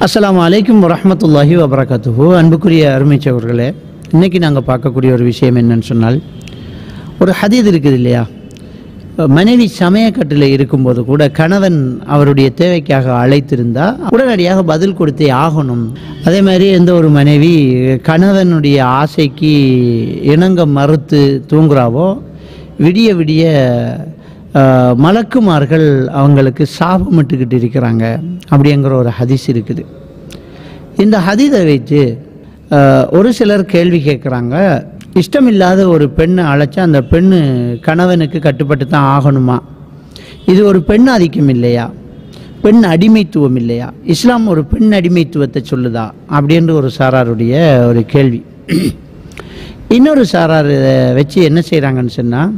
அஸ்ஸலாமு அலைக்கும் வரஹ்மத்துல்லாஹி வபரகாத்துஹு அன்புக்குரிய அருமைச்சவர்களே இன்னைக்கு நாங்கள் பார்க்கக்கூடிய ஒரு விஷயம் என்னன்னு சொன்னால் ஒரு ஹதீத் இருக்குது இல்லையா மனைவி சமயக்கட்டில் இருக்கும்போது கூட கணவன் அவருடைய தேவைக்காக அழைத்திருந்தா உடனடியாக பதில் கொடுத்தே ஆகணும் அதே மாதிரி எந்த ஒரு மனைவி கணவனுடைய ஆசைக்கு இணங்க மறுத்து தூங்குறாவோ விடிய விடிய ஆஹ், மலக்குமார்கள் அவங்களுக்கு சாபமிட்டுக்கிட்டு இருக்கிறாங்க அப்படிங்கிற ஒரு ஹதீஸ் இருக்குது இந்த ஹதீதை வைத்து ஆஹ், ஒரு சிலர் கேள்வி கேட்குறாங்க இஷ்டமில்லாத ஒரு பெண்ணை அழைச்சா அந்த பெண்ணு கணவனுக்கு கட்டுப்பட்டு தான் ஆகணுமா இது ஒரு பெண் ஆதிக்கம் இல்லையா பெண் அடிமைத்துவம் இல்லையா இஸ்லாம் ஒரு பெண் அடிமைத்துவத்தை சொல்லுதா அப்படின்ற ஒரு சாராருடைய ஒரு கேள்வி இன்னொரு சாரார் இதை வச்சு என்ன செய்கிறாங்கன்னு சொன்னால்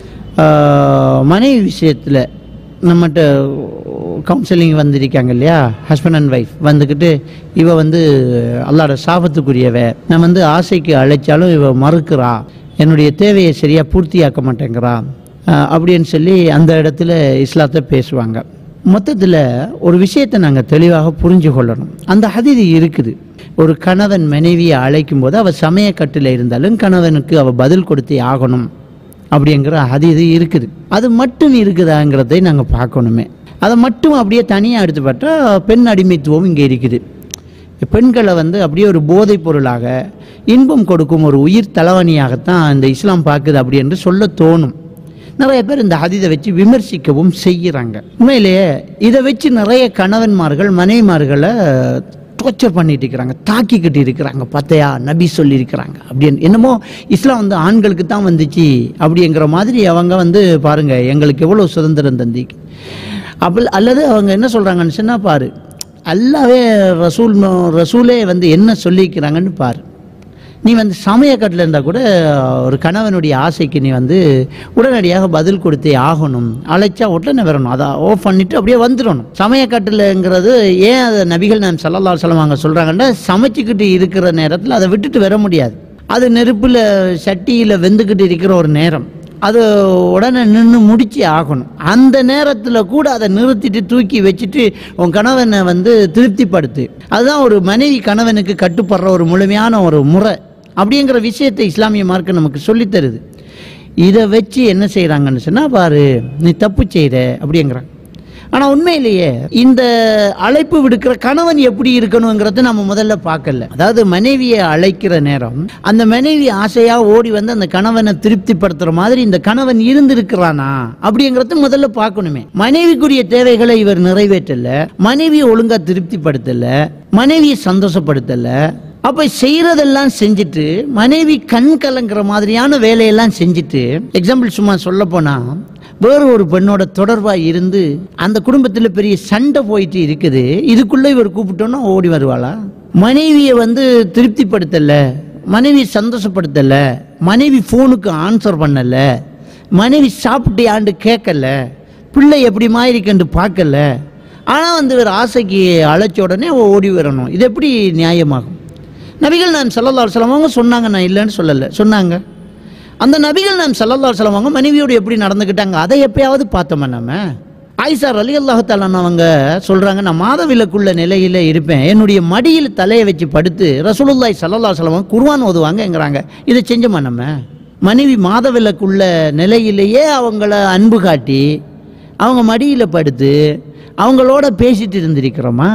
மனைவி விஷயத்தில் நம்மகிட்ட கவுன்சிலிங் வந்திருக்காங்க இல்லையா ஹஸ்பண்ட் அண்ட் ஒய்ஃப் வந்துக்கிட்டு இவ வந்து அல்லாட சாபத்துக்குரியவ நான் வந்து ஆசைக்கு அழைச்சாலும் இவ மறுக்கிறா என்னுடைய தேவையை சரியாக பூர்த்தியாக்க மாட்டேங்கிறா ஆஹ் அப்படின்னு சொல்லி அந்த இடத்துல இஸ்லாத்தை பேசுவாங்க மொத்தத்தில் ஒரு விஷயத்தை நாங்கள் தெளிவாக புரிஞ்சு கொள்ளணும் அந்த ஹதீது இருக்குது ஒரு கணவன் மனைவியை அழைக்கும் போது அவள் சமயக்கட்டில் இருந்தாலும் கணவனுக்கு அவள் பதில் கொடுத்தே ஆகணும் அப்படிங்கிற ஹதீது இருக்குது அது மட்டும் இருக்குதாங்கிறதை நாங்கள் பார்க்கணுமே அதை மட்டும் அப்படியே தனியாக எடுத்து பார்த்தா பெண் அடிமைத்துவம் இங்கே இருக்குது பெண்களை வந்து அப்படியே ஒரு போதைப் பொருளாக இன்பம் கொடுக்கும் ஒரு உயிர் தலைவணியாகத்தான் இந்த இஸ்லாம் பார்க்குது அப்படி என்று சொல்ல தோணும் நிறைய பேர் இந்த ஹதீதை வச்சு விமர்சிக்கவும் செய்கிறாங்க உண்மையிலேயே இதை வச்சு நிறைய கணவன்மார்கள் மனைவிமார்களை டோர்ச்சர் பண்ணிட்டு இருக்கிறாங்க தாக்கிக்கிட்டு இருக்கிறாங்க பார்த்தையா நபி சொல்லியிருக்கிறாங்க அப்படின்னு என்னமோ இஸ்லாம் வந்து ஆண்களுக்கு தான் வந்துச்சு அப்படிங்கிற மாதிரி அவங்க வந்து பாருங்க எங்களுக்கு எவ்வளோ சுதந்திரம் தந்திக்கு அப்படி அல்லது அவங்க என்ன சொல்கிறாங்கன்னு சொன்னால் பாரு அல்லாவே ரசூல் ரசூலே வந்து என்ன சொல்லியிருக்கிறாங்கன்னு பாரு நீ வந்து சமயக்கட்டில் இருந்தால் கூட ஒரு கணவனுடைய ஆசைக்கு நீ வந்து உடனடியாக பதில் கொடுத்தே ஆகணும் அழைச்சா உடனே வரணும் அதை ஓஃப் பண்ணிட்டு அப்படியே வந்துடணும் சமயக்கட்டில்ங்கிறது ஏன் அதை நபிகள் நான் சல்லல்லா சொல்லம் அவங்க சொல்கிறாங்கன்னா சமைச்சிக்கிட்டு இருக்கிற நேரத்தில் அதை விட்டுட்டு வர முடியாது அது நெருப்பில் சட்டியில் வெந்துக்கிட்டு இருக்கிற ஒரு நேரம் அது உடனே நின்று முடிச்சு ஆகணும் அந்த நேரத்தில் கூட அதை நிறுத்திட்டு தூக்கி வச்சுட்டு உன் கணவனை வந்து திருப்திப்படுத்து அதுதான் ஒரு மனைவி கணவனுக்கு கட்டுப்படுற ஒரு முழுமையான ஒரு முறை அப்படிங்கிற விஷயத்தை இஸ்லாமிய மார்க்கம் நமக்கு சொல்லித் தருது இதை வச்சு என்ன செய்கிறாங்கன்னு சொன்னால் பாரு நீ தப்பு செய்கிற அப்படிங்கிறாங்க ஆனால் உண்மையிலேயே இந்த அழைப்பு விடுக்கிற கணவன் எப்படி இருக்கணுங்கிறத நம்ம முதல்ல பார்க்கல அதாவது மனைவியை அழைக்கிற நேரம் அந்த மனைவி ஆசையாக ஓடி வந்து அந்த கணவனை திருப்திப்படுத்துற மாதிரி இந்த கணவன் இருந்திருக்கிறானா அப்படிங்கிறத முதல்ல பார்க்கணுமே மனைவிக்குரிய தேவைகளை இவர் நிறைவேற்றல மனைவியை ஒழுங்கா திருப்திப்படுத்தல மனைவியை சந்தோஷப்படுத்தல அப்ப செய்யறதெல்லாம் செஞ்சுட்டு மனைவி கண் கலங்குற மாதிரியான வேலையெல்லாம் செஞ்சுட்டு எக்ஸாம்பிள் சும்மா சொல்ல போனா வேறு ஒரு பெண்ணோட தொடர்பா இருந்து அந்த குடும்பத்தில் பெரிய சண்டை போயிட்டு இருக்குது இதுக்குள்ள இவர் கூப்பிட்டோன்னா ஓடி வருவாளா மனைவியை வந்து திருப்திப்படுத்தல மனைவி சந்தோஷப்படுத்தல மனைவி ஃபோனுக்கு ஆன்சர் பண்ணல மனைவி சாப்பிட்டியாண்டு கேட்கல பிள்ளை எப்படி மாறிக்கண்டு பார்க்கல ஆனால் வந்து இவர் ஆசைக்கு அழைச்ச உடனே அவ ஓடி வரணும் இது எப்படி நியாயமாகும் நபிகள் நான் சல்லல்லா அவங்க சொன்னாங்க நான் இல்லைன்னு சொல்லலை சொன்னாங்க அந்த நபிகள் நான் சல்லல்லா அவங்க மனைவியோடு எப்படி நடந்துக்கிட்டாங்க அதை எப்பயாவது பார்த்தோமா நம்ம ஆயிஷா அலி அல்லாஹாலான் அவங்க சொல்கிறாங்க நான் மாதவிலக்குள்ள நிலையில் இருப்பேன் என்னுடைய மடியில் தலையை வச்சு படுத்து ரசூலுல்லாய் சல்லல்லா சலம் குர்வான் ஓதுவாங்கங்கிறாங்க இதை செஞ்சோமா நம்ம மனைவி மாதவிலக்குள்ள நிலையிலேயே அவங்கள அன்பு காட்டி அவங்க மடியில் படுத்து அவங்களோட பேசிட்டு இருந்திருக்கிறோமா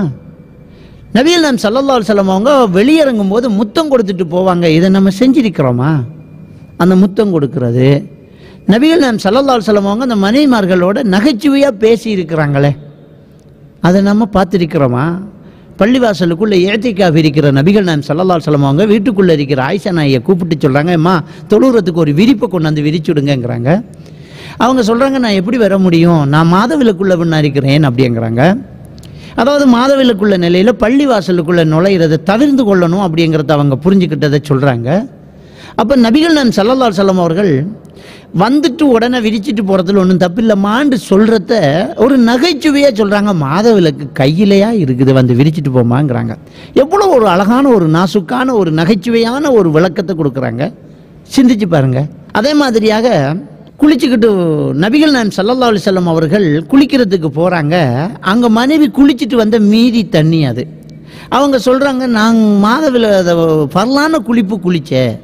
நபிகள் நாம் சல்லல்லா செல்லம் அவங்க வெளியிறங்கும் போது முத்தம் கொடுத்துட்டு போவாங்க இதை நம்ம செஞ்சிருக்கிறோமா அந்த முத்தம் கொடுக்கறது நபிகள் நாம் சல்லல்லா செல்லம் அவங்க அந்த மனைவிமார்களோட நகைச்சுவையாக பேசி இருக்கிறாங்களே அதை நம்ம பார்த்துருக்கிறோமா பள்ளிவாசலுக்குள்ளே ஏத்திக்காக இருக்கிற நபிகள் நாம் சல்லல்லா செல்லம் அவங்க வீட்டுக்குள்ளே இருக்கிற ஆயிஷா நாயை கூப்பிட்டு சொல்கிறாங்க அம்மா தொழுகிறதுக்கு ஒரு விரிப்பை கொண்டாந்து விரிச்சுடுங்கங்கிறாங்க அவங்க சொல்கிறாங்க நான் எப்படி வர முடியும் நான் மாதவிலக்குள்ள பெண்ணா இருக்கிறேன் அப்படிங்கிறாங்க அதாவது மாதவிலக்குள்ள நிலையில் பள்ளி வாசலுக்குள்ள நுழையிறதை தவிர்த்து கொள்ளணும் அப்படிங்கிறத அவங்க புரிஞ்சுக்கிட்டதை சொல்கிறாங்க அப்போ நபிகள் நான் சல்லல்லா செல்லம் அவர்கள் வந்துட்டு உடனே விரிச்சிட்டு போகிறதுல ஒன்றும் தப்பில்லைம்மான்னு சொல்கிறத ஒரு நகைச்சுவையாக சொல்கிறாங்க மாதவிலக்கு கையிலையா இருக்குது வந்து விரிச்சிட்டு போமாங்கிறாங்க எவ்வளோ ஒரு அழகான ஒரு நாசுக்கான ஒரு நகைச்சுவையான ஒரு விளக்கத்தை கொடுக்குறாங்க சிந்திச்சு பாருங்க அதே மாதிரியாக குளிச்சுக்கிட்டு நபிகள் நான் சல்லல்லா அலிசல்லம் அவர்கள் குளிக்கிறதுக்கு போகிறாங்க அங்கே மனைவி குளிச்சுட்டு வந்த மீதி தண்ணி அது அவங்க சொல்கிறாங்க நான் மாதவில் பரலான குளிப்பு குளித்தேன்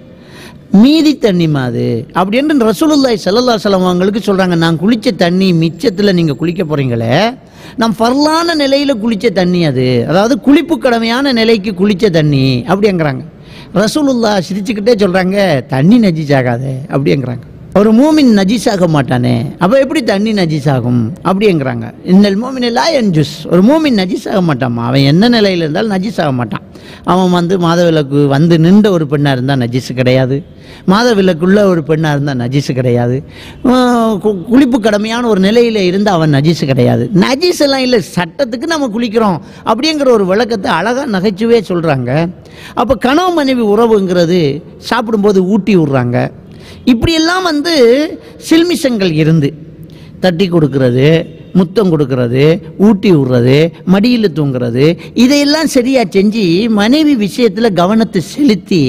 மீதி தண்ணி மாது அப்படின்னு ரசூலுல்லாய் சல்லல்லா சலம் அவங்களுக்கு சொல்கிறாங்க நான் குளித்த தண்ணி மிச்சத்தில் நீங்கள் குளிக்க போகிறீங்களே நான் ஃபர்லான நிலையில் குளித்த தண்ணி அது அதாவது குளிப்பு கடமையான நிலைக்கு குளித்த தண்ணி அப்படிங்கிறாங்க ரசூலுல்லா சிரிச்சுக்கிட்டே சொல்கிறாங்க தண்ணி நஜிஸாகாதே அப்படிங்கிறாங்க ஒரு மூமின் நஜீஸாக மாட்டானே அப்போ எப்படி தண்ணி நஜீஸாகும் அப்படிங்கிறாங்க இன்னல் மூமின் லா என்ஜுஸ் ஒரு மூமின் நஜீஸாக மாட்டாமா அவன் என்ன நிலையில் இருந்தாலும் நஜீஸாக மாட்டான் அவன் வந்து மாதவிலக்கு வந்து நின்ற ஒரு பெண்ணாக இருந்தால் நஜீஸு கிடையாது மாதவிலக்குள்ள ஒரு பெண்ணாக இருந்தால் நஜீஸு கிடையாது ஆஹ் கு- குளிப்பு கடமையான ஒரு நிலையில் இருந்து அவன் நஜீஸு கிடையாது நஜீஸ் எல்லாம் இல்லை சட்டத்துக்கு நம்ம குளிக்கிறோம் அப்படிங்கிற ஒரு விளக்கத்தை அழகாக நகைச்சுவே சொல்கிறாங்க அப்போ கணவன் மனைவி உறவுங்கிறது சாப்பிடும்போது ஊட்டி விட்றாங்க இப்படியெல்லாம் வந்து சில்மிஷங்கள் இருந்து தட்டி கொடுக்கறது முத்தம் கொடுக்கறது ஊட்டி விடுறது மடியில் தூங்குறது இதையெல்லாம் சரியா செஞ்சு மனைவி விஷயத்தில் கவனத்தை செலுத்தி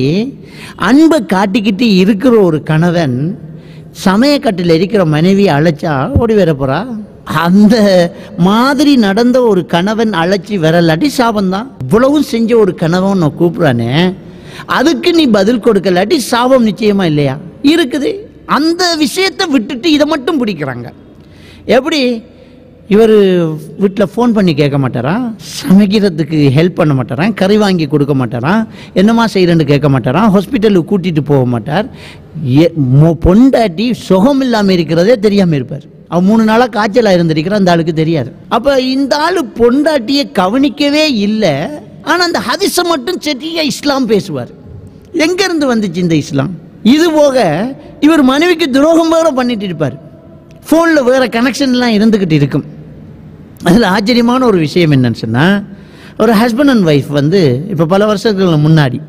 அன்பை காட்டிக்கிட்டு இருக்கிற ஒரு கணவன் சமயக்கட்டில் இருக்கிற மனைவியை அழைச்சா ஓடி வர போறா அந்த மாதிரி நடந்த ஒரு கணவன் அழைச்சி வரலாட்டி சாபம்தான் இவ்வளவும் செஞ்ச ஒரு கணவன் நான் கூப்பிட்றானே அதுக்கு நீ பதில் கொடுக்கலாட்டி சாபம் நிச்சயமா இல்லையா இருக்குது அந்த விஷயத்தை விட்டுட்டு இதை மட்டும் பிடிக்கிறாங்க எப்படி இவர் வீட்டில் ஃபோன் பண்ணி கேட்க மாட்டாரா சமைக்கிறதுக்கு ஹெல்ப் பண்ண மாட்டாராம் கறி வாங்கி கொடுக்க மாட்டாராம் என்னம்மா செய்கிறேன்னு கேட்க மாட்டாராம் ஹாஸ்பிட்டலுக்கு கூட்டிகிட்டு போக மாட்டார் எ- மொ- பொண்டாட்டி சுகம் இல்லாமல் இருக்கிறதே தெரியாமல் இருப்பார் அவன் மூணு நாளாக காய்ச்சலாக இருந்திருக்கிற அந்த ஆளுக்கு தெரியாது அப்போ இந்த ஆள் பொண்டாட்டியை கவனிக்கவே இல்லை ஆனால் அந்த ஹதிஸை மட்டும் சரியா இஸ்லாம் பேசுவார் எங்கேருந்து வந்துச்சு இந்த இஸ்லாம் இது போக இவர் மனைவிக்கு துரோகம் வேற பண்ணிட்டு இருப்பார் ஃபோனில் வேற கனெக்ஷன்லாம் இருந்துக்கிட்டு இருக்கும் அதில் ஆச்சரியமான ஒரு விஷயம் என்னன்னு சொன்னால் ஒரு ஹஸ்பண்ட் அண்ட் ஒய்ஃப் வந்து இப்போ பல வருஷங்களுக்கு முன்னாடி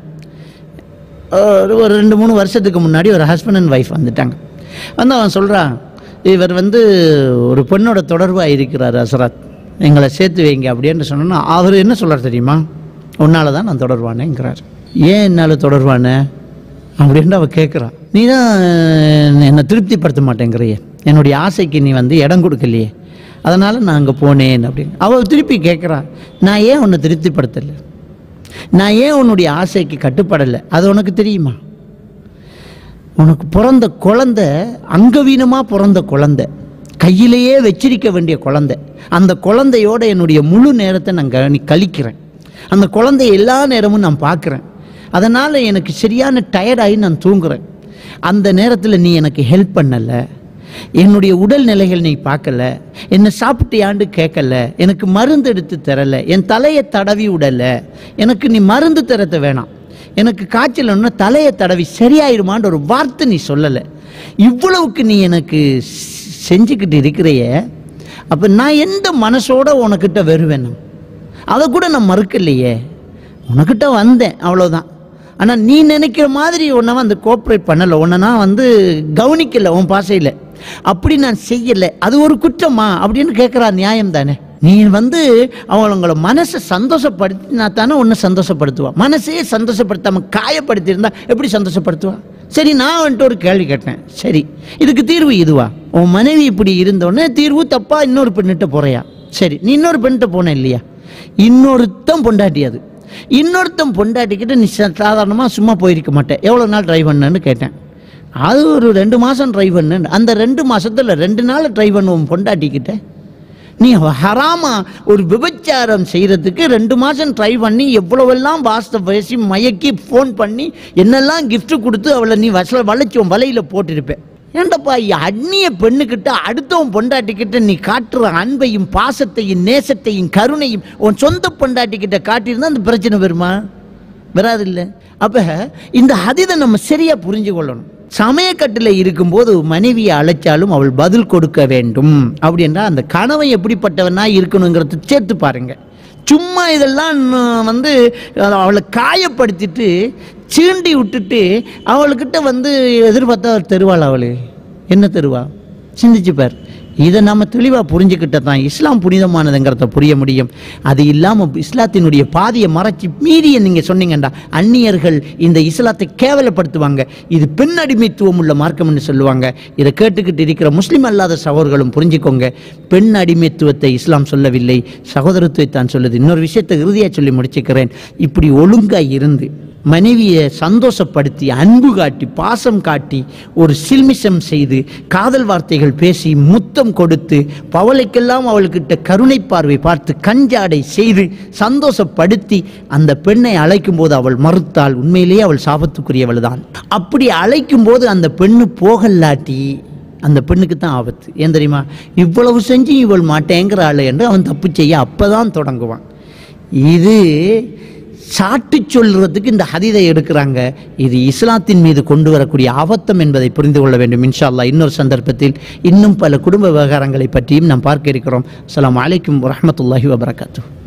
ஒரு ஒரு ரெண்டு மூணு வருஷத்துக்கு முன்னாடி ஒரு ஹஸ்பண்ட் அண்ட் ஒய்ஃப் வந்துட்டாங்க வந்து அவன் சொல்கிறான் இவர் வந்து ஒரு பெண்ணோட தொடர்பாக இருக்கிறார் அசரத் எங்களை சேர்த்து வைங்க அப்படின்னு சொன்னோன்னா அவர் என்ன சொல்றார் தெரியுமா உன்னால தான் நான் தொடர்பானேங்கிறார் ஏன் என்னால் தொடர்பானே அப்படின்னு அவ கேட்குறான் நீ தான் என்னை திருப்திப்படுத்த மாட்டேங்கிறியே என்னுடைய ஆசைக்கு நீ வந்து இடம் கொடுக்கலையே அதனால் நான் அங்கே போனேன் அப்படின்னு அவள் திருப்பி கேட்குறான் நான் ஏன் உன்னை திருப்திப்படுத்தலை நான் ஏன் உன்னுடைய ஆசைக்கு கட்டுப்படலை அது உனக்கு தெரியுமா உனக்கு பிறந்த குழந்தை அங்கவீனமாக பிறந்த குழந்தை கையிலேயே வச்சிருக்க வேண்டிய குழந்தை அந்த குழந்தையோட என்னுடைய முழு நேரத்தை நான் கவனி கழிக்கிறேன் அந்த குழந்தைய எல்லா நேரமும் நான் பார்க்குறேன் அதனால் எனக்கு சரியான டயர்டாகி நான் தூங்குறேன் அந்த நேரத்தில் நீ எனக்கு ஹெல்ப் பண்ணலை என்னுடைய உடல் நிலைகள் நீ பார்க்கல என்னை சாப்பிட்டியாண்டு கேட்கல எனக்கு மருந்து எடுத்து தரல என் தலையை தடவி விடல எனக்கு நீ மருந்து தரத்த வேணாம் எனக்கு காய்ச்சல் ஒன்று தலையை தடவி சரியாயிருமான்ற ஒரு வார்த்தை நீ சொல்லலை இவ்வளவுக்கு நீ எனக்கு ஸ்- செஞ்சுக்கிட்டு இருக்கிறைய அப்போ நான் எந்த மனசோட உனக்கிட்ட வருவேன் நான்? அதை கூட நான் மறுக்கலையே உனக்கிட்ட வந்தேன் அவ்வளோதான் ஆனால் நீ நினைக்கிற மாதிரி உன்னை வந்து கோஆப்ரேட் பண்ணலை உன்னை நான் வந்து கவனிக்கலை உன் பாசையில் அப்படி நான் செய்யலை அது ஒரு குற்றமா அப்படின்னு கேட்குறா நியாயம் தானே நீ வந்து அவங்கள மனசை சந்தோஷப்படுத்தினா தானே உன்னை சந்தோஷப்படுத்துவா மனசையே சந்தோஷப்படுத்தாம காயப்படுத்தியிருந்தா எப்படி சந்தோஷப்படுத்துவா சரி நான் வந்துட்டு ஒரு கேள்வி கேட்டேன் சரி இதுக்கு தீர்வு இதுவா உன் மனைவி இப்படி இருந்தோடனே தீர்வு தப்பா இன்னொரு பெண்ணிட்ட போறியா சரி நீ இன்னொரு பெண்ணிட்ட போன இல்லையா இன்னொருத்தன் பொண்டாட்டி அது இன்னொருத்தன் பொண்டாட்டிக்கிட்ட நீ சாதாரணமாக சும்மா போயிருக்க மாட்டேன் எவ்வளோ நாள் ட்ரை பண்ணேன்னு கேட்டேன் அது ஒரு ரெண்டு மாதம் ட்ரை பண்ணேன் அந்த ரெண்டு மாசத்துல ரெண்டு நாள் ட்ரை பண்ணுவோம் பொண்டாட்டிக்கிட்ட நீ ஹராமா ஒரு விபச்சாரம் செய்யறதுக்கு ரெண்டு மாசம் ட்ரை பண்ணி எவ்வளவெல்லாம் வாஸ்த பேசி மயக்கி ஃபோன் பண்ணி என்னெல்லாம் gift கொடுத்து அவளை நீ வசல வளைச்சி உன் வலையில போட்டிருப்பேன் ஏண்டப்பா அந்நிய பெண்ணுக்கிட்ட அடுத்தவன் பொண்டாட்டிக்கிட்ட நீ காட்டுற அன்பையும் பாசத்தையும் நேசத்தையும் கருணையும் உன் சொந்த பொண்டாட்டிக்கிட்ட காட்டியிருந்தா அந்த பிரச்சனை வருமா வராது இல்லை அப்ப இந்த ஹதீதை நம்ம சரியா புரிஞ்சு கொள்ளணும் சமயக்கட்டில் இருக்கும்போது மனைவியை அழைச்சாலும் அவள் பதில் கொடுக்க வேண்டும் அப்படின்றா அந்த கணவன் எப்படிப்பட்டவனா இருக்கணுங்கிறத சேர்த்து பாருங்க சும்மா இதெல்லாம் ந- வந்து அவளை காயப்படுத்திட்டு சீண்டி விட்டுட்டு அவளுக்கிட்ட வந்து எதிர்பார்த்தா அவள் தருவாள் அவளு என்ன தருவா சிந்திச்சு பார் இதை நம்ம தெளிவாக புரிஞ்சுக்கிட்ட தான் இஸ்லாம் புனிதமானதுங்கிறத புரிய முடியும் அது இல்லாமல் இஸ்லாத்தினுடைய பாதியை மறைச்சி மீறிய நீங்கள் சொன்னீங்கண்டா அந்நியர்கள் இந்த இஸ்லாத்தை கேவலப்படுத்துவாங்க இது பெண் அடிமைத்துவம் உள்ள மார்க்கம்னு சொல்லுவாங்க இதை கேட்டுக்கிட்டு இருக்கிற முஸ்லீம் அல்லாத சகோதரர்களும் புரிஞ்சுக்கோங்க பெண் அடிமைத்துவத்தை இஸ்லாம் சொல்லவில்லை சகோதரத்துவத்தை தான் சொல்லுது இன்னொரு விஷயத்தை இறுதியாக சொல்லி முடிச்சுக்கிறேன் இப்படி ஒழுங்காக இருந்து மனைவியை சந்தோஷப்படுத்தி அன்பு காட்டி பாசம் காட்டி ஒரு சில்மிஷம் செய்து காதல் வார்த்தைகள் பேசி முத்தம் கொடுத்து பவளைக்கெல்லாம் அவள்கிட்ட கருணை பார்வை பார்த்து கஞ்சாடை செய்து சந்தோஷப்படுத்தி அந்த பெண்ணை அழைக்கும் போது அவள் மறுத்தாள் உண்மையிலேயே அவள் சாபத்துக்குரியவள் தான் அப்படி அழைக்கும் போது அந்த பெண்ணு போகல்லாட்டி அந்த பெண்ணுக்கு தான் ஆபத்து ஏன் தெரியுமா இவ்வளவு செஞ்சு இவள் மாட்டேங்கிற ஆளு என்று அவன் தப்பு செய்ய அப்பதான் தொடங்குவான் இது சாட்டு சொல்றதுக்கு இந்த ஹதீதை எடுக்கிறாங்க இது இஸ்லாத்தின் மீது கொண்டு வரக்கூடிய ஆபத்தம் என்பதை புரிந்து கொள்ள வேண்டும் இன்ஷா அல்லாஹ் இன்னொரு சந்தர்ப்பத்தில் இன்னும் பல குடும்ப விவகாரங்களை பற்றியும் நாம் பார்க்க இருக்கிறோம் அஸ்ஸலாமு அலைக்கும் வரஹ்மத்துல்லாஹி வபரகாத்துஹு